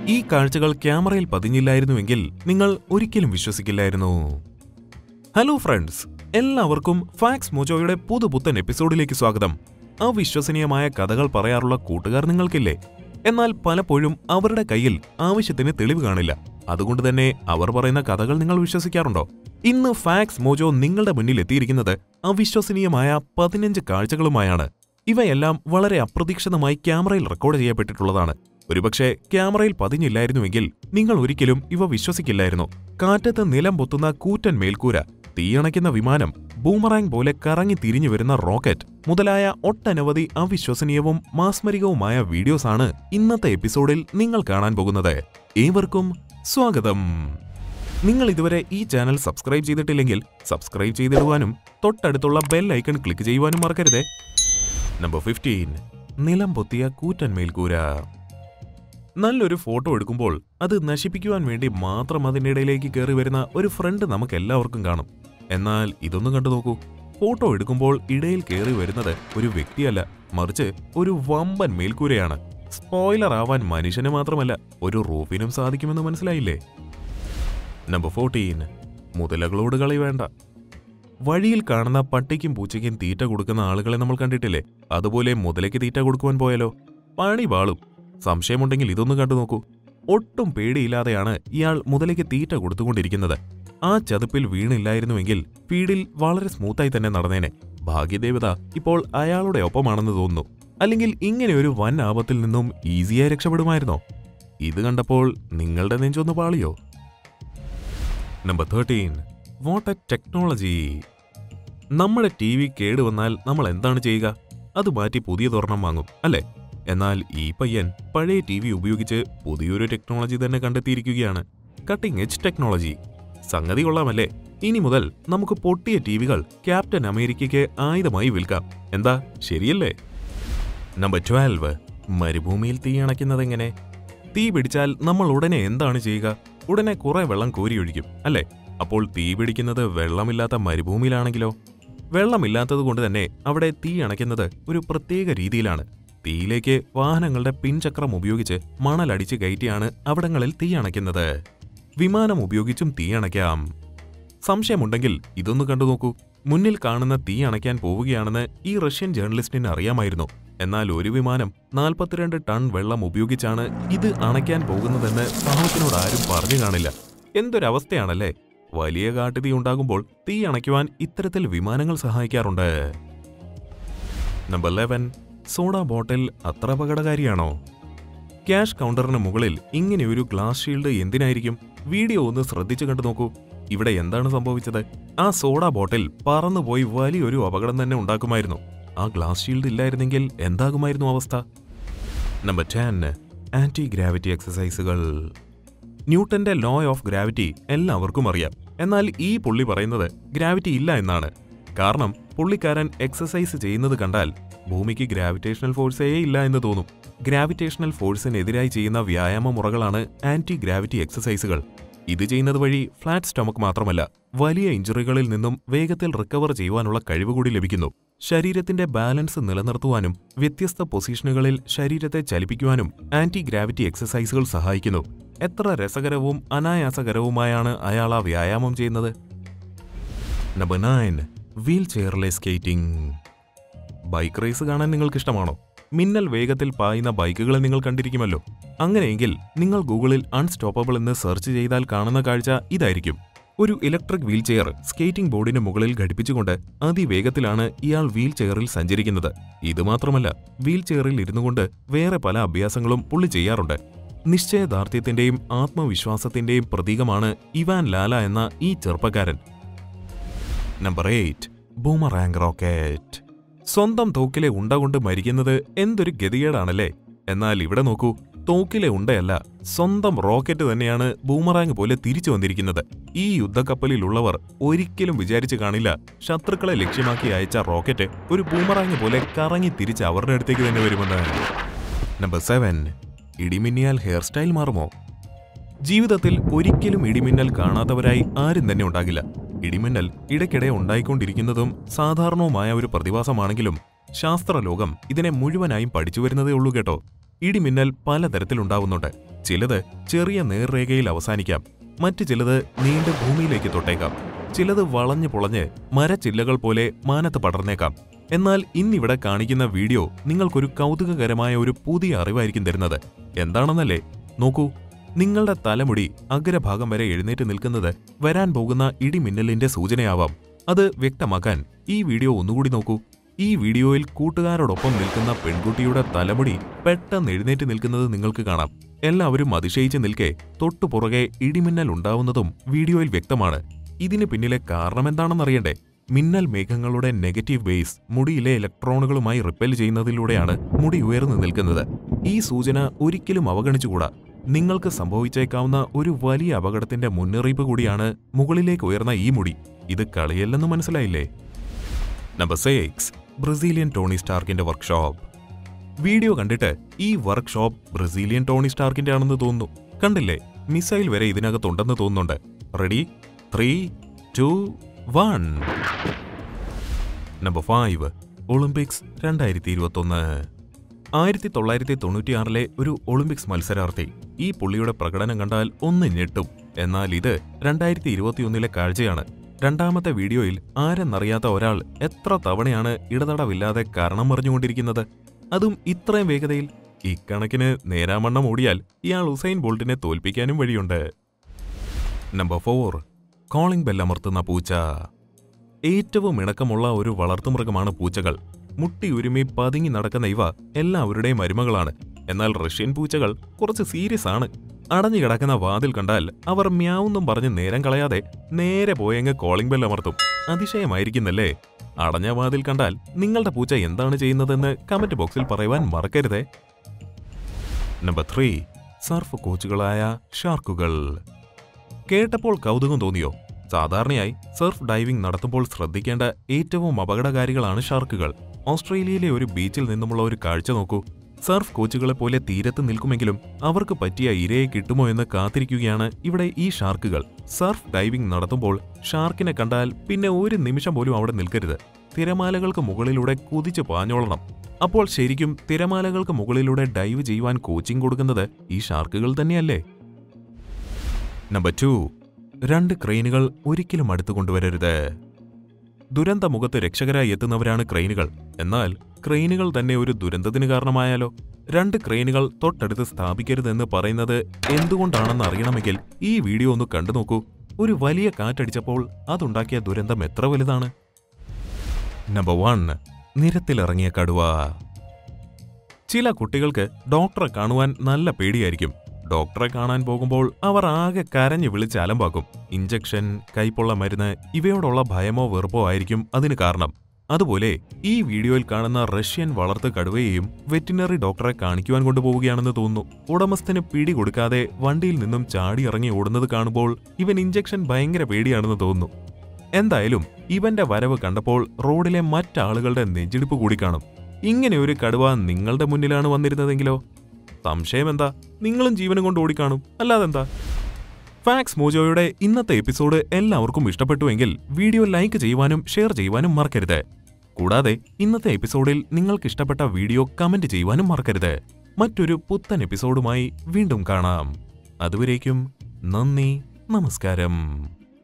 ഈ കാഴ്ചകൾ ക്യാമറയിൽ പതിഞ്ഞില്ലായിരുന്നുവെങ്കിൽ നിങ്ങൾ ഒരിക്കലും വിശ്വസിക്കില്ലായിരുന്നു ഹലോ ഫ്രണ്ട്സ് എല്ലാവർക്കും ഫാക്സ് മോജോയുടെ പുതുപുത്തൻ എപ്പിസോഡിലേക്ക് സ്വാഗതം അവിശ്വസനീയമായ കഥകൾ പറയാറുള്ള കൂട്ടുകാർ നിങ്ങൾക്കില്ലേ എന്നാൽ പലപ്പോഴും അവരുടെ കയ്യിൽ ആവശ്യത്തിന് തെളിവ് കാണില്ല അതുകൊണ്ട് തന്നെ അവർ പറയുന്ന കഥകൾ നിങ്ങൾ വിശ്വസിക്കാറുണ്ടോ ഇന്ന് ഫാക്സ് മോജോ നിങ്ങളുടെ മുന്നിൽ എത്തിയിരിക്കുന്നത് അവിശ്വസനീയമായ പതിനഞ്ച് കാഴ്ചകളുമായാണ് ഇവയെല്ലാം വളരെ അപ്രതീക്ഷിതമായി ക്യാമറയിൽ റെക്കോർഡ് ചെയ്യപ്പെട്ടിട്ടുള്ളതാണ് ഒരുപക്ഷെ ക്യാമറയിൽ പതിഞ്ഞില്ലായിരുന്നുവെങ്കിൽ നിങ്ങൾ ഒരിക്കലും ഇവ വിശ്വസിക്കില്ലായിരുന്നു കാറ്റത്ത് നിലം പൊത്തുന്ന കൂറ്റൻ മേൽക്കൂര തീയണയ്ക്കുന്ന വിമാനം ബൂമറാങ് പോലെ കറങ്ങി തിരിഞ്ഞു വരുന്ന റോക്കറ്റ് മുതലായ ഒട്ടനവധി അവിശ്വസനീയവും മാസ്മരികവുമായ വീഡിയോസാണ് ഇന്നത്തെ എപ്പിസോഡിൽ നിങ്ങൾ കാണാൻ പോകുന്നത് ഏവർക്കും സ്വാഗതം നിങ്ങൾ ഇതുവരെ ഈ ചാനൽ സബ്സ്ക്രൈബ് ചെയ്തിട്ടില്ലെങ്കിൽ സബ്സ്ക്രൈബ് ചെയ്തിടുവാനും തൊട്ടടുത്തുള്ള ബെൽ ഐക്കൺ ക്ലിക്ക് ചെയ്യുവാനും മറക്കരുതേ നമ്പർ ഫിഫ്റ്റീൻ നിലം പൊത്തിയ കൂറ്റൻ മേൽക്കൂര നല്ലൊരു ഫോട്ടോ എടുക്കുമ്പോൾ അത് നശിപ്പിക്കുവാൻ വേണ്ടി മാത്രം അതിൻ്റെ ഇടയിലേക്ക് കയറി വരുന്ന ഒരു ഫ്രണ്ട് നമുക്ക് എല്ലാവർക്കും കാണും എന്നാൽ ഇതൊന്നും കണ്ടു നോക്കൂ ഫോട്ടോ എടുക്കുമ്പോൾ ഇടയിൽ കയറി വരുന്നത് ഒരു വ്യക്തിയല്ല മറിച്ച് ഒരു വമ്പൻ മേൽക്കൂരയാണ് സ്പോയിലർ ആവാൻ മനുഷ്യന് മാത്രമല്ല ഒരു റൂഫിനും സാധിക്കുമെന്ന് മനസ്സിലായില്ലേ നമ്പർ ഫോർട്ടീൻ മുതലകളോട് കളി വേണ്ട വഴിയിൽ കാണുന്ന പട്ടിക്കും പൂച്ചയ്ക്കും തീറ്റ കൊടുക്കുന്ന ആളുകളെ നമ്മൾ കണ്ടിട്ടില്ലേ അതുപോലെ മുതലയ്ക്ക് തീറ്റ കൊടുക്കുവാൻ പോയാലോ പണി വാളും സംശയമുണ്ടെങ്കിൽ ഇതൊന്ന് കണ്ടു നോക്കൂ ഒട്ടും പേടിയില്ലാതെയാണ് ഇയാൾ മുതലയ്ക്ക് തീറ്റ കൊടുത്തുകൊണ്ടിരിക്കുന്നത് ആ ചതുപ്പിൽ വീണില്ലായിരുന്നുവെങ്കിൽ ഫീഡിൽ വളരെ സ്മൂത്തായി തന്നെ നടന്നേനെ ഭാഗ്യദേവത ഇപ്പോൾ അയാളുടെ ഒപ്പമാണെന്ന് തോന്നുന്നു അല്ലെങ്കിൽ ഇങ്ങനെ ഒരു വൻ ആപത്തിൽ നിന്നും ഈസിയായി രക്ഷപ്പെടുമായിരുന്നോ ഇത് കണ്ടപ്പോൾ നിങ്ങളുടെ നെഞ്ചൊന്ന് പാളിയോ number thirteen what a technology നമ്മുടെ ടി വി കേടുവന്നാൽ നമ്മൾ എന്താണ് ചെയ്യുക അത് മാറ്റി പുതിയതൊരെണ്ണം വാങ്ങും അല്ലേ എന്നാൽ ഈ പയ്യൻ പഴയ ടി വി ഉപയോഗിച്ച് പുതിയൊരു ടെക്നോളജി തന്നെ കണ്ടെത്തിയിരിക്കുകയാണ് കട്ടിംഗ് എഡ്ജ് ടെക്നോളജി സംഗതി കൊള്ളാമല്ലേ ഇനി മുതൽ നമുക്ക് പൊട്ടിയ ടി വികൾ ക്യാപ്റ്റൻ അമേരിക്കയ്ക്ക് ആയുധമായി വിൽക്കാം എന്താ ശരിയല്ലേ നമ്പർ ട്വൽവ് മരുഭൂമിയിൽ തീ അണയ്ക്കുന്നതെങ്ങനെ തീ പിടിച്ചാൽ നമ്മൾ ഉടനെ എന്താണ് ചെയ്യുക ഉടനെ കുറെ വെള്ളം കോരിയൊഴിക്കും അല്ലേ അപ്പോൾ തീ പിടിക്കുന്നത് വെള്ളമില്ലാത്ത മരുഭൂമിയിലാണെങ്കിലോ വെള്ളമില്ലാത്തത് കൊണ്ട് തന്നെ അവിടെ തീ അണയ്ക്കുന്നത് ഒരു പ്രത്യേക രീതിയിലാണ് തീയിലേക്ക് വാഹനങ്ങളുടെ പിൻചക്രം ഉപയോഗിച്ച് മണലടിച്ച് കയറ്റിയാണ് അവിടങ്ങളിൽ തീ അണയ്ക്കുന്നത് വിമാനം ഉപയോഗിച്ചും തീ അണയ്ക്കാം സംശയമുണ്ടെങ്കിൽ ഇതൊന്ന് കണ്ടു നോക്കൂ മുന്നിൽ കാണുന്ന തീ അണയ്ക്കാൻ പോവുകയാണെന്ന് ഈ റഷ്യൻ ജേർണലിസ്റ്റിന് അറിയാമായിരുന്നു എന്നാൽ ഒരു വിമാനം നാൽപ്പത്തിരണ്ട് ടൺ വെള്ളം ഉപയോഗിച്ചാണ് ഇത് അണയ്ക്കാൻ പോകുന്നതെന്ന് പാവത്തിനോട് ആരും പറഞ്ഞു കാണില്ല എന്തൊരവസ്ഥയാണല്ലേ വലിയ കാട്ടുതീ ഉണ്ടാകുമ്പോൾ തീ അണയ്ക്കുവാൻ ഇത്തരത്തിൽ വിമാനങ്ങൾ സഹായിക്കാറുണ്ട് നമ്പർ ലെവൻ സോഡ ബോട്ടിൽ അത്ര അപകടകാരിയാണോ ക്യാഷ് കൗണ്ടറിന് മുകളിൽ ഇങ്ങനെയൊരു ഗ്ലാസ് ഷീൽഡ് എന്തിനായിരിക്കും വീഡിയോ ഒന്ന് ശ്രദ്ധിച്ചു കണ്ടു നോക്കൂ ഇവിടെ എന്താണ് സംഭവിച്ചത് ആ സോഡ ബോട്ടിൽ പറന്നുപോയി വലിയൊരു അപകടം തന്നെ ഉണ്ടാക്കുമായിരുന്നു ആ ഗ്ലാസ് ഷീൽഡ് ഇല്ലായിരുന്നെങ്കിൽ എന്താകുമായിരുന്നു അവസ്ഥ നമ്പർ ടെൻ ആന്റി ഗ്രാവിറ്റി എക്സസൈസുകൾ ന്യൂട്ടന്റെ ലോ ഓഫ് ഗ്രാവിറ്റി എല്ലാവർക്കും അറിയാം എന്നാൽ ഈ പുള്ളി പറയുന്നത് ഗ്രാവിറ്റി ഇല്ല എന്നാണ് കാരണം പുള്ളിക്കാരൻ എക്സസൈസ് ചെയ്യുന്നത് കണ്ടാൽ ഭൂമിക്ക് ഗ്രാവിറ്റേഷണൽ ഫോഴ്സേ ഇല്ല എന്ന് തോന്നും ഗ്രാവിറ്റേഷണൽ ഫോഴ്സിനെതിരായി ചെയ്യുന്ന വ്യായാമ മുറകളാണ് ആന്റി ഗ്രാവിറ്റി എക്സസൈസുകൾ ഇത് ചെയ്യുന്നത് വഴി ഫ്ലാറ്റ് സ്റ്റൊമക്ക് മാത്രമല്ല വലിയ ഇഞ്ചുറികളിൽ നിന്നും വേഗത്തിൽ റിക്കവർ ചെയ്യുവാനുള്ള കഴിവ് കൂടി ലഭിക്കുന്നു ശരീരത്തിന്റെ ബാലൻസ് നിലനിർത്തുവാനും വ്യത്യസ്ത പൊസിഷനുകളിൽ ശരീരത്തെ ചലിപ്പിക്കുവാനും ആന്റി ഗ്രാവിറ്റി എക്സസൈസുകൾ സഹായിക്കുന്നു എത്ര രസകരവും അനായാസകരവുമായാണ് അയാൾ ആ വ്യായാമം ചെയ്യുന്നത് നമ്പർ നയൻ വീൽ ചെയറിലെ സ്കേറ്റിംഗ് ബൈക്ക് റേസ് കാണാൻ നിങ്ങൾക്ക് ഇഷ്ടമാണോ മിന്നൽ വേഗത്തിൽ പായുന്ന ബൈക്കുകളെ നിങ്ങൾ കണ്ടിരിക്കുമല്ലോ അങ്ങനെയെങ്കിൽ നിങ്ങൾ ഗൂഗിളിൽ അൺസ്റ്റോപ്പബിൾ എന്ന് സെർച്ച് ചെയ്താൽ കാണുന്ന കാഴ്ച ഇതായിരിക്കും ഒരു ഇലക്ട്രിക് വീൽ ചെയർ സ്കേറ്റിംഗ് ബോർഡിന് മുകളിൽ ഘടിപ്പിച്ചുകൊണ്ട് അതിവേഗത്തിലാണ് ഇയാൾ വീൽ ചെയറിൽ സഞ്ചരിക്കുന്നത് ഇതുമാത്രമല്ല വീൽ ചെയറിൽ ഇരുന്നുകൊണ്ട് വേറെ പല അഭ്യാസങ്ങളും പുള്ളി ചെയ്യാറുണ്ട് നിശ്ചയദാർഢ്യത്തിന്റെയും ആത്മവിശ്വാസത്തിന്റെയും പ്രതീകമാണ് ഇവാൻ ലാല എന്ന ഈ ചെറുപ്പക്കാരൻ നമ്പർ എയ്റ്റ് ബൂമറാങ് റോക്കറ്റ് സ്വന്തം തോക്കിലെ ഉണ്ട കൊണ്ട് മരിക്കുന്നത് എന്തൊരു ഗതികേടാണല്ലേ എന്നാൽ ഇവിടെ നോക്കൂ തോക്കിലെ ഉണ്ടയല്ല സ്വന്തം റോക്കറ്റ് തന്നെയാണ് ബൂമറാങ് പോലെ തിരിച്ചു വന്നിരിക്കുന്നത് ഈ യുദ്ധക്കപ്പലിലുള്ളവർ ഒരിക്കലും വിചാരിച്ചു കാണില്ല ശത്രുക്കളെ ലക്ഷ്യമാക്കി അയച്ച റോക്കറ്റ് ഒരു ബൂമറാങ് പോലെ കറങ്ങി തിരിച്ച് അവരുടെ അടുത്തേക്ക് തന്നെ വരുമെന്ന് നമ്പർ സെവൻ ഇടിമിന്നിയാൽ ഹെയർ സ്റ്റൈൽ മാറുമോ ജീവിതത്തിൽ ഒരിക്കലും ഇടിമിന്നൽ കാണാത്തവരായി ആരും തന്നെ ഉണ്ടാകില്ല ഇടിമിന്നൽ ഇടയ്ക്കിടെ ഉണ്ടായിക്കൊണ്ടിരിക്കുന്നതും സാധാരണവുമായ ഒരു പ്രതിഭാസമാണെങ്കിലും ശാസ്ത്രലോകം ഇതിനെ മുഴുവനായും പഠിച്ചു വരുന്നതേ ഉള്ളൂ കേട്ടോ ഇടിമിന്നൽ പലതരത്തിലുണ്ടാവുന്നുണ്ട് ചിലത് ചെറിയ നേർരേഖയിൽ അവസാനിക്കാം മറ്റു ചിലത് നീണ്ട ഭൂമിയിലേക്ക് തൊട്ടേക്കാം ചിലത് വളഞ്ഞു പൊളഞ്ഞ് മരച്ചില്ലകൾ പോലെ മാനത്ത് പടർന്നേക്കാം എന്നാൽ ഇന്നിവിടെ കാണിക്കുന്ന വീഡിയോ നിങ്ങൾക്കൊരു കൗതുകകരമായ ഒരു പുതിയ അറിവായിരിക്കും തരുന്നത് എന്താണെന്നല്ലേ നോക്കൂ നിങ്ങളുടെ തലമുടി അഗ്രഭാഗം വരെ എഴുന്നേറ്റ് നിൽക്കുന്നത് വരാൻ പോകുന്ന ഇടിമിന്നലിന്റെ സൂചനയാവാം അത് വ്യക്തമാക്കാൻ ഈ വീഡിയോ ഒന്നുകൂടി നോക്കൂ ഈ വീഡിയോയിൽ കൂട്ടുകാരോടൊപ്പം നിൽക്കുന്ന പെൺകുട്ടിയുടെ തലമുടി പെട്ടെന്ന് എഴുന്നേറ്റ് നിൽക്കുന്നത് നിങ്ങൾക്ക് കാണാം എല്ലാവരും അതിശയിച്ച് നിൽക്കെ തൊട്ടുപുറകെ ഇടിമിന്നൽ ഉണ്ടാവുന്നതും വീഡിയോയിൽ വ്യക്തമാണ് ഇതിന് പിന്നിലെ കാരണമെന്താണെന്നറിയണ്ടേ മിന്നൽ മേഘങ്ങളുടെ നെഗറ്റീവ് ബേസ് മുടിയിലെ ഇലക്ട്രോണുകളുമായി റിപ്പൽ ചെയ്യുന്നതിലൂടെയാണ് മുടി ഉയർന്നു നിൽക്കുന്നത് ഈ സൂചന ഒരിക്കലും അവഗണിച്ചുകൂടാ നിങ്ങൾക്ക് സംഭവിച്ചേക്കാവുന്ന ഒരു വലിയ അപകടത്തിന്റെ മുന്നറിയിപ്പ് കൂടിയാണ് മുകളിലേക്ക് ഉയർന്ന ഈ മുടി ഇത് കളിയല്ലെന്ന് മനസ്സിലായില്ലേ നമ്പർ സിക്സ് ബ്രസീലിയൻ ടോണി സ്റ്റാർക്കിന്റെ വർക്ക്ഷോപ്പ് വീഡിയോ കണ്ടിട്ട് ഈ വർക്ക്ഷോപ്പ് ബ്രസീലിയൻ ടോണി സ്റ്റാർക്കിന്റെ ആണെന്ന് തോന്നുന്നു കണ്ടില്ലേ മിസൈൽ വരെ ഇതിനകത്തുണ്ടെന്ന് തോന്നുന്നുണ്ട് ready three two one number five Olympics രണ്ടായിരത്തി ഇരുപത്തൊന്ന് ആയിരത്തി തൊള്ളായിരത്തി തൊണ്ണൂറ്റിയാറിലെ ഒരു ഒളിമ്പിക്സ് മത്സരാർത്ഥി ഈ പുള്ളിയുടെ പ്രകടനം കണ്ടാൽ ഒന്ന് ഞെട്ടും എന്നാൽ ഇത് രണ്ടായിരത്തി ഇരുപത്തിയൊന്നിലെ കാഴ്ചയാണ് രണ്ടാമത്തെ വീഡിയോയിൽ ആരെന്നറിയാത്ത ഒരാൾ എത്ര തവണയാണ് ഇടതടവില്ലാതെ കാരണം മറിഞ്ഞുകൊണ്ടിരിക്കുന്നത് അതും ഇത്രയും വേഗതയിൽ ഇക്കണക്കിന് നേരാമണ്ണം ഓടിയാൽ ഇയാൾ ഉസൈൻ ബോൾട്ടിനെ തോൽപ്പിക്കാനും വഴിയുണ്ട് നമ്പർ ഫോർ കോളിംഗ് ബെല്ലമർത്തുന്ന പൂച്ച ഏറ്റവും ഇണക്കമുള്ള ഒരു വളർത്തുമൃഗമാണ് പൂച്ചകൾ മുട്ടിയുരുമി പതുങ്ങി നടക്കുന്ന ഇവ എല്ലാവരുടെയും മരുമകളാണ് എന്നാൽ റഷ്യൻ പൂച്ചകൾ കുറച്ച് സീരിയസ് ആണ് അടഞ്ഞു കിടക്കുന്ന വാതിൽ കണ്ടാൽ അവർ മ്യാവെന്നും പറഞ്ഞ് നേരം കളയാതെ നേരെ പോയങ്ങ് കോളിംഗ് ബെൽ അമർത്തും അതിശയമായിരിക്കുന്നല്ലേ അടഞ്ഞ വാതിൽ കണ്ടാൽ നിങ്ങളുടെ പൂച്ച എന്താണ് ചെയ്യുന്നതെന്ന് കമന്റ് ബോക്സിൽ പറയുവാൻ മറക്കരുതേ നമ്പർ ത്രീ സർഫ് കോച്ചുകളായ ഷാർക്കുകൾ കേട്ടപ്പോൾ കൗതുകം തോന്നിയോ സാധാരണയായി സർഫ് ഡൈവിംഗ് നടത്തുമ്പോൾ ശ്രദ്ധിക്കേണ്ട ഏറ്റവും അപകടകാരികളാണ് ഷാർക്കുകൾ ഓസ്ട്രേലിയയിലെ ഒരു ബീച്ചിൽ നിന്നുമുള്ള ഒരു കാഴ്ച നോക്കൂ സർഫ് കോച്ചുകളെ പോലെ തീരത്ത് നിൽക്കുമെങ്കിലും അവർക്ക് പറ്റിയ ഇരയെ കിട്ടുമോ എന്ന് കാത്തിരിക്കുകയാണ് ഇവിടെ ഈ ഷാർക്കുകൾ സർഫ് ഡൈവിംഗ് നടത്തുമ്പോൾ ഷാർക്കിനെ കണ്ടാൽ പിന്നെ ഒരു നിമിഷം പോലും അവിടെ നിൽക്കരുത് തിരമാലകൾക്ക് മുകളിലൂടെ കുതിച്ച് പാഞ്ഞോളണം അപ്പോൾ ശരിക്കും തിരമാലകൾക്ക് മുകളിലൂടെ ഡൈവ് ചെയ്യുവാൻ കോച്ചിങ് കൊടുക്കുന്നത് ഈ ഷാർക്കുകൾ തന്നെയല്ലേ നമ്പർ ടു രണ്ട് ക്രെയിനുകൾ ഒരിക്കലും അടുത്തു കൊണ്ടുവരരുത് ദുരന്ത മുഖത്ത് രക്ഷകരായി എത്തുന്നവരാണ് ക്രെയിനുകൾ എന്നാൽ ക്രെയിനുകൾ തന്നെ ഒരു ദുരന്തത്തിന് കാരണമായാലോ രണ്ട് ക്രെയിനുകൾ തൊട്ടടുത്ത് സ്ഥാപിക്കരുതെന്ന് പറയുന്നത് എന്തുകൊണ്ടാണെന്ന് അറിയണമെങ്കിൽ ഈ വീഡിയോ ഒന്ന് കണ്ടു നോക്കൂ ഒരു വലിയ കാറ്റടിച്ചപ്പോൾ അതുണ്ടാക്കിയ ദുരന്തം എത്ര വലുതാണ് നമ്പർ വൺ നിരത്തിലിറങ്ങിയ കടുവ ചില കുട്ടികൾക്ക് ഡോക്ടറെ കാണുവാൻ നല്ല പേടിയായിരിക്കും ഡോക്ടറെ കാണാൻ പോകുമ്പോൾ അവർ ആകെ കരഞ്ഞു വിളിച്ച് അലമ്പാക്കും ഇഞ്ചക്ഷൻ കൈപ്പുള്ള മരുന്ന് ഇവയോടുള്ള ഭയമോ വെറുപ്പോ ആയിരിക്കും അതിന് കാരണം അതുപോലെ ഈ വീഡിയോയിൽ കാണുന്ന റഷ്യൻ വളർത്തു കടുവയെയും വെറ്റിനറി ഡോക്ടറെ കാണിക്കുവാൻ കൊണ്ടുപോവുകയാണെന്ന് തോന്നുന്നു ഉടമസ്ഥന് പിടി കൊടുക്കാതെ വണ്ടിയിൽ നിന്നും ചാടി ഇറങ്ങി ഓടുന്നത് കാണുമ്പോൾ ഇവൻ ഇഞ്ചക്ഷൻ ഭയങ്കര പേടിയാണെന്ന് തോന്നുന്നു എന്തായാലും ഇവന്റെ വരവ് കണ്ടപ്പോൾ റോഡിലെ മറ്റാളുകളുടെ നെഞ്ചിടിപ്പ് കൂടി കാണും ഇങ്ങനെ ഒരു കടുവ നിങ്ങളുടെ മുന്നിലാണ് വന്നിരുന്നതെങ്കിലോ സംശയം എന്താ നിങ്ങളും ജീവനും കൊണ്ട് ഓടിക്കാണും അല്ലാതെന്താ ഫാക്സ് മോജോയുടെ ഇന്നത്തെ എപ്പിസോഡ് എല്ലാവർക്കും ഇഷ്ടപ്പെട്ടുവെങ്കിൽ വീഡിയോ ലൈക്ക് ചെയ്യുവാനും ഷെയർ ചെയ്യുവാനും മറക്കരുത് കൂടാതെ ഇന്നത്തെ എപ്പിസോഡിൽ നിങ്ങൾക്ക് ഇഷ്ടപ്പെട്ട വീഡിയോ കമന്റ് ചെയ്യുവാനും മറക്കരുത് മറ്റൊരു പുത്തൻ എപ്പിസോഡുമായി വീണ്ടും കാണാം അതുവരേക്കും നന്ദി നമസ്കാരം